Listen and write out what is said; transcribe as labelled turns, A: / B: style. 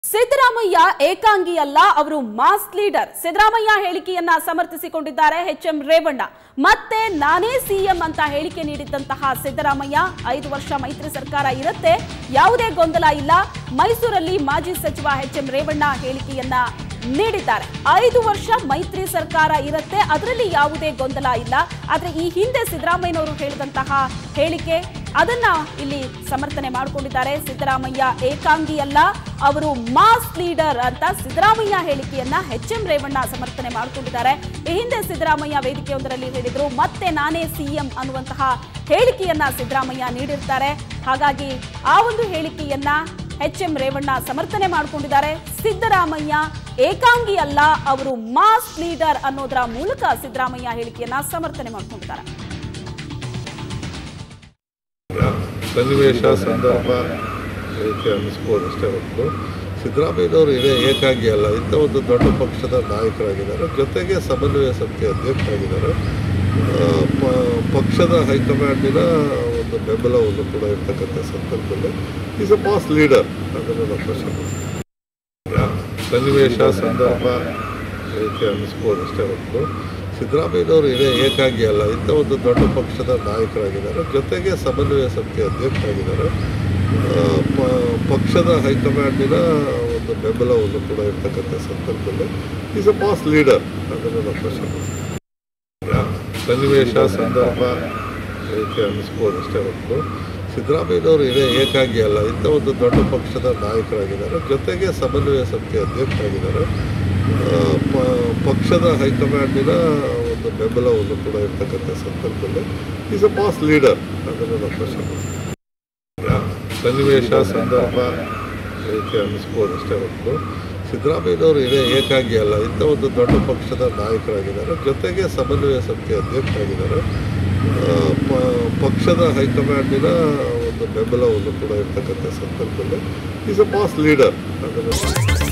A: ಸಿದ್ದರಾಮಯ್ಯ ಏಕಾಂಗಿ ಅಲ್ಲ ಅವರು ಮಾಸ್ ಲೀಡರ್ ಸಿದ್ದರಾಮಯ್ಯ ಹೇಳಿಕೆಯನ್ನ ಸಮರ್ಥಿಸಿಕೊಂಡಿದ್ದಾರೆ ಎಚ್ ಎಂ ರೇವಣ್ಣ ಮತ್ತೆ ನಾನೇ ಸಿಎಂ ಅಂತ ಹೇಳಿಕೆ ನೀಡಿದ್ದಂತಹ ಸಿದ್ದರಾಮಯ್ಯ ಐದು ವರ್ಷ ಮೈತ್ರಿ ಸರ್ಕಾರ ಇರುತ್ತೆ ಯಾವುದೇ ಗೊಂದಲ ಇಲ್ಲ ಮೈಸೂರಲ್ಲಿ ಮಾಜಿ ಸಚಿವ ಎಚ್ ಎಂ ರೇವಣ್ಣ ಹೇಳಿಕೆಯನ್ನ ನೀಡಿದ್ದಾರೆ ಐದು ವರ್ಷ ಮೈತ್ರಿ ಸರ್ಕಾರ ಇರುತ್ತೆ ಅದರಲ್ಲಿ ಯಾವುದೇ ಗೊಂದಲ ಇಲ್ಲ ಆದ್ರೆ ಈ ಹಿಂದೆ ಸಿದ್ದರಾಮಯ್ಯನವರು ಹೇಳಿದಂತಹ ಹೇಳಿಕೆ ಅದನ್ನ ಇಲ್ಲಿ ಸಮರ್ಥನೆ ಮಾಡಿಕೊಂಡಿದ್ದಾರೆ ಸಿದ್ದರಾಮಯ್ಯ ಏಕಾಂಗಿ ಅಲ್ಲ ಅವರು ಮಾಸ್ ಲೀಡರ್ ಅಂತ ಸಿದ್ದರಾಮಯ್ಯ ಹೇಳಿಕೆಯನ್ನ ಎಚ್ ಎಂ ರೇವಣ್ಣ ಸಮರ್ಥನೆ ಮಾಡಿಕೊಂಡಿದ್ದಾರೆ ಈ ಹಿಂದೆ ಸಿದ್ದರಾಮಯ್ಯ ವೇದಿಕೆಯೊಂದರಲ್ಲಿ ಹೇಳಿದ್ರು ಮತ್ತೆ ನಾನೇ ಸಿಎಂ ಅನ್ನುವಂತಹ ಹೇಳಿಕೆಯನ್ನ ಸಿದ್ದರಾಮಯ್ಯ ನೀಡಿರ್ತಾರೆ ಹಾಗಾಗಿ ಆ ಒಂದು ಹೇಳಿಕೆಯನ್ನ ಎಚ್ ಎಂ ರೇವಣ್ಣ ಸಮರ್ಥನೆ ಮಾಡಿಕೊಂಡಿದ್ದಾರೆ ಸಿದ್ದರಾಮಯ್ಯ ಏಕಾಂಗಿ ಅಲ್ಲ ಅವರು ಮಾಸ್ ಲೀಡರ್ ಅನ್ನೋದರ ಮೂಲಕ ಸಿದ್ದರಾಮಯ್ಯ ಹೇಳಿಕೆಯನ್ನ ಸಮರ್ಥನೆ ಮಾಡಿಕೊಂಡಿದ್ದಾರೆ
B: ಸನ್ನಿವೇಶ ಸಂದರ್ಭ ಹೇಳಿಕೆ ಅನ್ನಿಸ್ಬೋದು ಅಷ್ಟೇ ಹೊರತು ಸಿದ್ದರಾಮಯ್ಯನವರು ಇದೇ ಏಕಾಂಗಿ ಅಲ್ಲ ಇಂಥ ಒಂದು ದೊಡ್ಡ ಪಕ್ಷದ ನಾಯಕರಾಗಿದ್ದಾರೆ ಜೊತೆಗೆ ಸಮನ್ವಯ ಸಮಿತಿ ಅಧ್ಯಕ್ಷರಾಗಿದ್ದಾರೆ ಆ, ಪ- ಪಕ್ಷದ ಹೈಕಮಾಂಡಿನ ಒಂದು ಬೆಂಬಲವನ್ನು ಕೂಡ ಇರ್ತಕ್ಕಂಥ ಸಂದರ್ಭದಲ್ಲಿ ಈಸ್ ಅ ಮಾಸ್ ಲೀಡರ್ ಅದನ್ನು ನಾವು ಪ್ರಶ್ನೆ ಮಾಡ್ತೀವಿ. ಸನ್ನಿವೇಶ ಸಂದರ್ಭ ಹೇಳಿಕೆ ಅನ್ನಿಸ್ಬೋದು ಅಷ್ಟೇ ಹೊರತು ಸಿದ್ದರಾಮಯ್ಯನವರು ಇದೇ ಏಕಾಂಗಿ ಅಲ್ಲ ಇಂಥ ಒಂದು ದೊಡ್ಡ ಪಕ್ಷದ ನಾಯಕರಾಗಿದ್ದಾರೆ ಜೊತೆಗೆ ಸಮನ್ವಯ ಸಮಿತಿ ಅಧ್ಯಕ್ಷರಾಗಿದ್ದಾರೆ ಆ, ಪ- ಪಕ್ಷದ ಹೈಕಮಾಂಡಿನ ಒಂದು ಬೆಂಬಲವನ್ನು ಕೂಡ ಇರ್ತಕ್ಕಂಥ ಸಂದರ್ಭದಲ್ಲಿ ಈಸ್ ಅ ಮಾಸ್ ಲೀಡರ್ ಅದನ್ನು ನಾವು ಪ್ರಶ್ನೆ ಮಾಡ್ತೀವಿ. ಸನ್ನಿವೇಶ ಸಂದರ್ಭ ಹೇಳಿಕೆ ಅನ್ನಿಸ್ಬೋದು ಅಷ್ಟೇ ಹೊರತು ಸಿದ್ದರಾಮಯ್ಯನವರು ಇದೇ ಏಕಾಂಗಿ ಅಲ್ಲ ಇಂಥ ಒಂದು ದೊಡ್ಡ ಪಕ್ಷದ ನಾಯಕರಾಗಿದ್ದಾರೆ ಜೊತೆಗೆ ಸಮನ್ವಯ ಸಮಿತಿ ಅಧ್ಯಕ್ಷರಾಗಿದ್ದಾರೆ ಆ, ಪ- ಪಕ್ಷದ ಹೈಕಮಾಂಡಿನ ಒಂದು ಬೆಂಬಲವನ್ನು ಕೂಡ ಇರ್ತಕ್ಕಂಥ ಸಂದರ್ಭದಲ್ಲಿ ಈಸ್ ಅ ಮಾಸ್ ಲೀಡರ್ ಅದನ್ನು ನಾವು ಪ್ರಶ್ನೆ ಮಾಡ್ತೀವಿ. ಸನ್ನಿವೇಶ ಸಂದರ್ಭ ಹೇಳಿಕೆ ಅನ್ನಿಸ್ಬೋದು ಅಷ್ಟೇ ಹೊರತು ಸಿದ್ದರಾಮಯ್ಯನವರು ಇದೇ ಏಕಾಂಗಿ ಅಲ್ಲ ಇಂಥ ಒಂದು ದೊಡ್ಡ ಪಕ್ಷದ ನಾಯಕರಾಗಿದ್ದಾರೆ ಜೊತೆಗೆ ಸಮನ್ವಯ ಸಮಿತಿ ಅಧ್ಯಕ್ಷರಾಗಿದ್ದಾರೆ ಆ, ಪ- ಪಕ್ಷದ ಹೈಕಮಾಂಡಿನ ಒಂದು ಬೆಂಬಲವನ್ನು ಕೂಡ ಇರ್ತಕ್ಕಂಥ ಸಂದರ್ಭದಲ್ಲಿ ಈಸ್ ಅ ಮಾಸ್ ಲೀಡರ್ ಅದನ್ನು